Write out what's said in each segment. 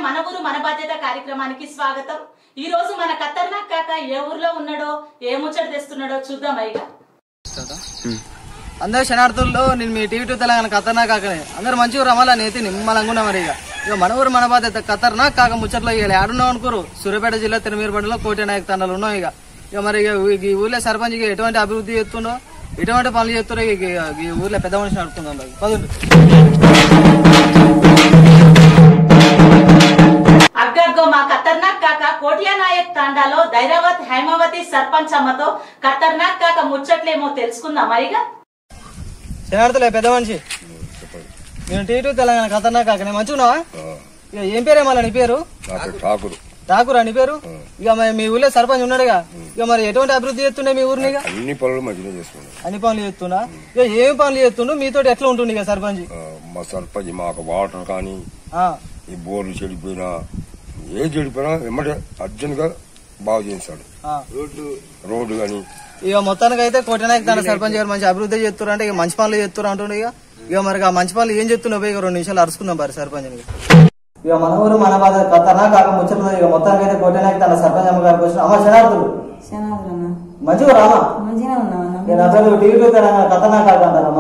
మన ఊరు మన బాధ్యత కార్యక్రమానికి స్వాగతం ఈ రోజు మన ఖతర్నాక్ కాక ఏ ఊర్లో ఉన్నాడో ఏ ముచ్చట తెస్తున్నాడో చూద్దాం అయ్యా అందరు శనార్థుల్లో నేను మీ టీవీ టూ తెలంగాణ ఖతర్నాక్ కాకనే అందరు మంచిగా రమాల నేతి నిమ్మలంగా ఉన్నా మరి ఇక ఇక మన ఊరు మన బాధ్యత ఖతర్నాక్ కాక ముచ్చట్లో ఇక ఆడున్నాం అనుకోరు సూర్యాపేట జిల్లా తిరుమీరపేటలో కోటి నాయక తండాలు ఉన్నాం ఇక ఇక మరి ఇక ఈ- ఈ ఊర్లో సర్పంచ్ ఇక ఎటువంటి అభివృద్ధి చేస్తుండో ఎటువంటి పనులు చేస్తారో ఇక ఇక ఈ ఊర్లో పెద్ద మనిషిని అడుగుతుందాం మరి. పదండి అగ్గగ్గో మా ఖతర్నాక్ కాక కోటియా నాయక్ తాండాలో ధైర్యవత్ హైమావతి సర్పంచ్ అమ్మతో ఖతర్నాక్ కాక ముచ్చట్లేమో తెలుసుకుందాం అయ్యగా శనార్థులే పెద్ద మనిషి నేను టీవీ టూ తెలంగాణ ఖతర్నాక్ కాకనే మంచిగా ఉన్నావా ఇక ఏం పేరే మళ్ళీ నీ పేరు నాకు ఠాకూర్ ఠాకూర్ అని పేరు ఇక మరి మీ ఊర్లో సర్పంచ్ ఉన్నాడుగా ఇక మరి ఎటువంటి అభివృద్ధి చేస్తుండే మీ ఊరిని ఇక అన్ని పనులు మంచిగా చేసుకున్నాను అన్ని పనులు చేస్తున్నా ఇక ఏం పనులు చేస్తుండు మీతో ఎట్లా ఉంటుంది ఇక సర్పంచ్ ఆ, మా సర్పంచ్ మాకు వాటర్ కానీ ఆ, ఈ బోర్లు చెడిపోయినా ఏ చెడిపోయినా వెంబడే అర్జెంట్ గా బాగు చేస్తాడు ఆ. రోడ్డు కానీ ఇక మొత్తానికి అయితే కోటనాయక్ తన సర్పంచ్ గారు మంచి అభివృద్ధి చేస్తున్నారు అంటే ఇక మంచి పనులు చేస్తున్నారు అంటుండే ఇక ఇక మరి ఆ మంచి పనులు ఏం చెప్తున్నావు ఇక రెండు నిమిషాలు అరుచుకుందాం మరి సర్పంచ్ ఇక మన ఊరు మన బాధ కథనా కాక ముచ్చట్లు ఇక మొత్తానికి అయితే కోటనాయక్ తన సర్పంచ్ అమ్మ గారికి వచ్చిన అమ్మ శనార్థులు శనాదులన్నా మంచిగా రామా మంచిగానే ఉన్నామన్నా నేను అసలు టీవీలో తెలంగాణ కథనా కాక అంటారమ్మా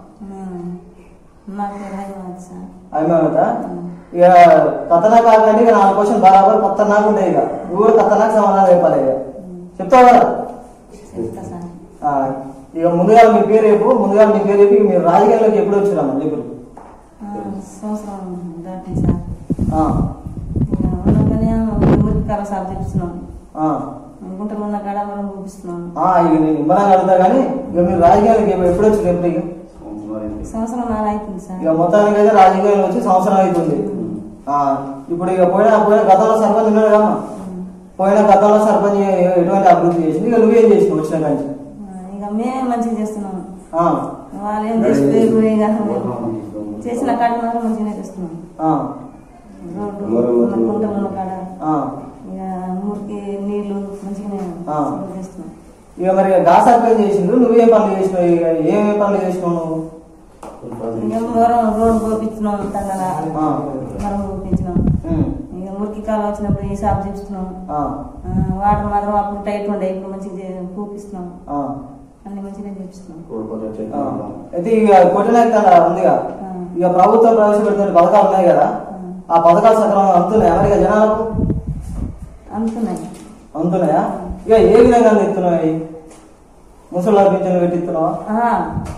నాకు హైదరాబాద్ సార్ అభిమానత ఇక కథనా కాకండి ఇక నా క్వశ్చన్ బరాబర్ ఖతర్నాక్ ఉంటాయి ఇక నువ్వు కూడా ఖతర్నాక్ సమాధానం చెప్పాలి ఇక చెప్తావు కదా చెప్తా సార్ ఆ, ఇక ముందుగా మీ పేరు రేపు ముందుగా మీ పేరు రేపు ఇక మీరు రాజకీయాల్లోకి ఎప్పుడు వచ్చినామా చెప్పు ఆ, సంవత్సరం దాటింది సార్ ఆ, ఇక ఉన్నకనే ఊరికి కర సార్ చూపిస్తున్నాం ఆ, గుంటలు ఉన్న కాడ మనం చూపిస్తున్నాం ఆ, ఇక నేను ఇమ్మనంగా అడుగుతా కానీ ఇక మీరు రాజకీయాలకు ఎప్పుడు ఎప్పుడు వచ్చి రేపు ఇక సంవత్సరం నాలుగు అవుతుంది సార్ ఇక మొత్తానికి అయితే రాజకీయాలు వచ్చి సంవత్సరం అవుతుంది ఆ, ఇప్పుడు ఇక పోయిన పోయిన గతంలో సర్పంచ్ ఉన్నాడు కమ్మా పోయిన గతంలో సర్పంచ్ ఎ- ఎటువంటి అభివృద్ధి చేసింది ఇక నువ్వేం చేసినావు వచ్చిన కానీ ఆ, ఇక మేమే మంచిగా చేస్తున్నాం వాళ్ళు ఏం చేసిపోయారు ఇక చేసిన కాడ మాత్రం మంచిగానే చేస్తున్నాం రోడ్డు ఉన్న గుంటలు ఉన్న కాడ ఇక ఊరికి నీళ్లు మంచిగానే ఆ. చేస్తున్నాం ఇక మరి ఇక గా సర్పంచ్ చేసిండు నువ్వేం పనులు చేసినావు ఇక ఏమేం పనులు చేసినావు నువ్వు ఇక వరం రోడ్డు పోపించినాం తంగల ఆ, వరం పోపించినాం ఉమ్, ఇక మురికి కాలం వచ్చినప్పుడు ఈ సాపు చూపిస్తున్నాం ఆ, ఆ, వాటర్ మాత్రం అప్పుడు టైట్ ఉండే ఇప్పుడు మంచిగా చే- పూపిస్తున్నాం ఆ. అన్ని మంచిగా చేపిస్తున్నాం ఆ. అయితే ఇక కొట్టినాక ఉందిగా ఆ. ఇక ప్రభుత్వం ప్రవేశపెడుతున్న పథకాలు ఉన్నాయి కదా ఆ పథకాలు సక్రమంగా అందుతున్నాయా మరి ఇక జనాలకు అందుతున్నాయి అందుతున్నాయా ఇక ఏ విధంగా అందిస్తున్నాయి ముసలి పింఛన్లు పెట్టిస్తున్నావా ఆ,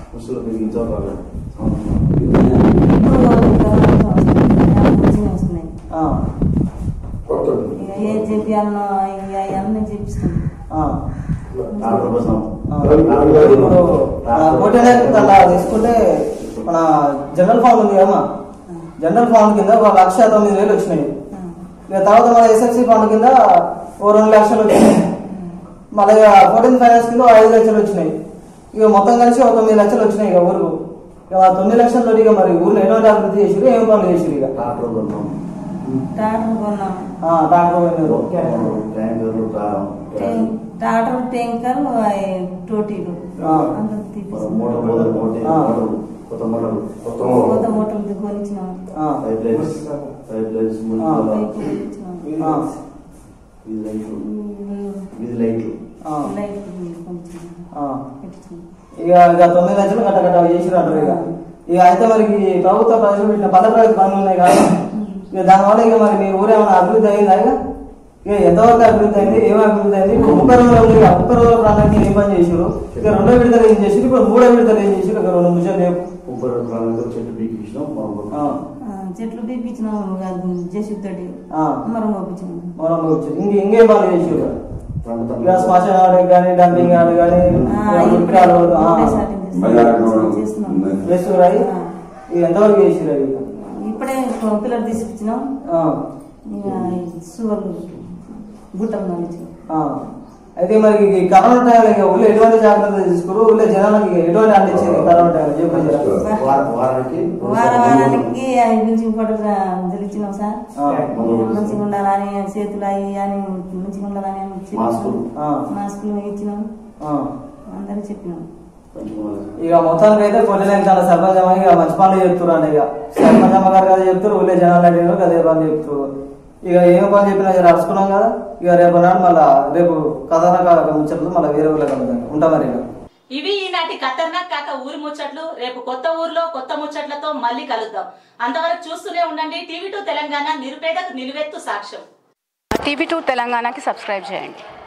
ఇప్పుడు మంచిగా వస్తున్నాయి ఆ, ఇక ఏ చెప్పాలనో ఇక అవన్నీ చేపిస్తున్నాం ఆ. ఆ. ఇప్పుడు కోటనాయక్ అలా తీసుకుంటే మన జనరల్ ఫండ్ ఉంది కదమ్మా జనరల్ ఫండ్ కింద ఒక లక్ష తొమ్మిది వేలు వచ్చినాయి ఆ, ఇక తర్వాత మన ఎస్ఎస్సి ఫండ్ కింద ఓ రెండు లక్షలు వచ్చినాయి మళ్ళీ ఇక ఫోర్టీన్ ఫైనాన్స్ కింద ఓ ఐదు లక్షలు వచ్చినాయి ఇక మొత్తం కలిసి ఒక తొమ్మిది లక్షలు వచ్చినాయి ఇక ఊరుకు ఇక ఆ తొమ్మిది లక్షలతో ఇక మరి ఊర్లో ఎటువంటి అభివృద్ధి చేసిరు ఏం పనులు చేసిరు ఇక ట్రాక్టర్ కొన్నాం ఆ, ట్రాక్టర్ పోయినారు ట్యాం- ట్రాక్టర్ ట్యాంకర్ అవి టోటీలు ఆ. అంత తీపిస్తున్నాం కొత్త మోటార్లు కొనిచ్చినాం ఆ, పైపులు కొనిచ్చినాం ఆ, లైట్లు ఆ, కొనిచ్చినాం ఆ. పెట్టించినాం ఇక ఇక తొమ్మిది లక్షలు కట్ట కట్ట చేసిరు అంటారు ఇక ఇక అయితే మరి ఈ ప్రభుత్వ ప్రవేశపెట్టిన పద ప్రగతి పనులు ఉన్నాయి కదా ఇక దానివల్ల ఇక మరి మీ ఊరు ఏమైనా అభివృద్ధి అయిందా ఇక ఇక ఎంతవరకు అభివృద్ధి అయింది ఏం అభివృద్ధి అయింది ఇప్పుడు ముప్పై రోజులు ఉంది ఇక ముప్పై రోజుల ప్రాంతానికి ఏం పని చేసారు ఇక రెండో విడతలు ఏం చేసారు ఇప్పుడు మూడో విడతలు ఏం చేసారు ఇక రెండు ముచ్చట్లు చెప్పు ఆ, ఆ, చెట్లు పీపించినాం జేసీతోటి ఆ, మరం పంపించినాం మనం వచ్చి ఇంక ఇంకేం పనులు చేసారు ఇక శ్మశాన ఆడికి కానీ డంపింగ్ ఆడి కానీ ఆ, ఇప్పుడే ఇప్పుడే స్టార్టింగ్ చేస్తున్నాం. చేస్తున్నాం చేస్తున్నారు అవి ఆ. ఇక ఎంతవరకు చేసారు అవి ఇక? ఇప్పుడే పిల్లలు తీసుకొచ్చినాం ఆ, ఇక షుగర్లు గుట్టం నుంచి ఆ. అయితే మరి ఈ కరోనా టైంలో ఇక ఊళ్ళో ఎటువంటి జాగ్రత్తలు తీసుకురు ఊళ్ళో జనాలకు ఇక ఎటువంటి అందించింది కరోనా టైంలో చెప్పండి జరా. వార వారానికి అవి పిలిచి ఫోటో తెలిచినాం సార్ ఆ, మంచిగా ఉండాలని చేతులు అవి అని మంచిగా ఉండాలని అని చెప్పినాం. ఆ, మాస్కులు ఇచ్చినాం ఆ. అందరికి చెప్పినాం ఇక మొత్తానికి అయితే పొద్దున తన సర్పంచ్ అమ్మ ఇక మంచి పనులు చెప్తున్నారు ఇక సర్పంచ్ అమ్మ గారు కదా చెప్తారు ఊళ్ళో జనాలు అడిగారు అదే పని చెప్తారు ఇక ఏం పని చెప్పినా జర అరుచుకున్నాం కదా ఇక రేపు నాడు మళ్ళా రేపు కథానక ముచ్చట్లు మళ్ళీ వేరే ఊళ్ళో కలుగుతాం ఉంటా మరి ఇక ఇవి ఈనాటి ఖతర్నాక్ కాక ఊరి ముచ్చట్లు రేపు కొత్త ఊర్లో కొత్త ముచ్చట్లతో మళ్ళీ కలుద్దాం అంతవరకు చూస్తూనే ఉండండి టీవీ టూ తెలంగాణ నిరుపేదకు నిలువెత్తు సాక్ష్యం టీవీ టూ తెలంగాణకి సబ్స్క్రైబ్ చేయండి